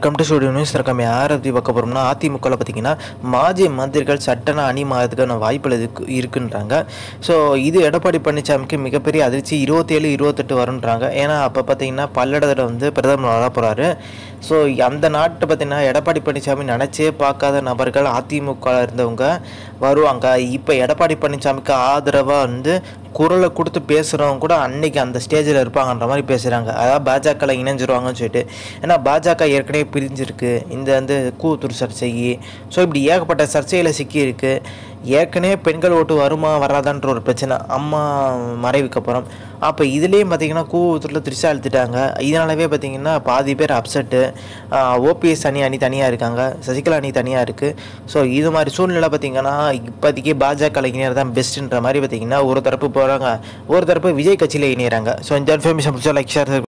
come to studio news இருக்காம யார் பற்றி பார்க்க போகிறோம்னா அதிமுகவில் பார்த்தீங்கன்னா மாஜி மந்திரிகள் சட்டன அணி மாறதுக்கான வாய்ப்புகள் இருக்கு இருக்குன்றாங்க ஸோ இது எடப்பாடி பழனிசாமிக்கு மிகப்பெரிய அதிர்ச்சி இருபத்தேழு இருபத்தெட்டு வரும்ன்றாங்க ஏன்னா அப்போ பார்த்தீங்கன்னா பல்லடத்தில் வந்து பிரதமர் வர போகிறாரு ஸோ அந்த நாட்டை பார்த்தீங்கன்னா எடப்பாடி பழனிசாமி நினச்சே பார்க்காத நபர்கள் அதிமுக இருந்தவங்க வருவாங்க இப்போ எடப்பாடி பழனிசாமிக்கு ஆதரவாக வந்து குரலை கொடுத்து பேசுகிறவங்க கூட அன்னைக்கு அந்த ஸ்டேஜில் இருப்பாங்கன்ற மாதிரி பேசுகிறாங்க அதாவது பாஜகவில் இணைஞ்சிருவாங்கன்னு சொல்லிட்டு ஏன்னா பாஜக ஏற்கனவே பிரிஞ்சிருக்கு இந்த வந்து கூத்துரு சர்ச்சை ஸோ இப்படி ஏகப்பட்ட சர்ச்சையில் சிக்கியிருக்கு ஏற்கனவே பெண்கள் ஓட்டு வருமா வராதான்ற ஒரு பிரச்சனை அம்மா மறைவுக்கு அப்புறம் அப்போ இதுலேயும் பார்த்தீங்கன்னா கூவத்தூரில் திரிசா அழுத்திட்டாங்க இதனாலவே பார்த்தீங்கன்னா பாதி பேர் அப்செட்டு ஓபிஎஸ் அணி அணி தனியாக இருக்காங்க சசிகலா அணி தனியாக இருக்குது ஸோ இது மாதிரி சூழ்நிலை பார்த்தீங்கன்னா இப்போதைக்கு பாஜக இணையர் தான் பெஸ்ட்டுன்ற மாதிரி பார்த்தீங்கன்னா ஒரு தரப்பு போகிறாங்க ஒரு தரப்பு விஜய் கட்சியில் இணையிறாங்க ஸோ இந்த இன்ஃபர்மேஷன் பிடிச்சா லைக் ஷேர்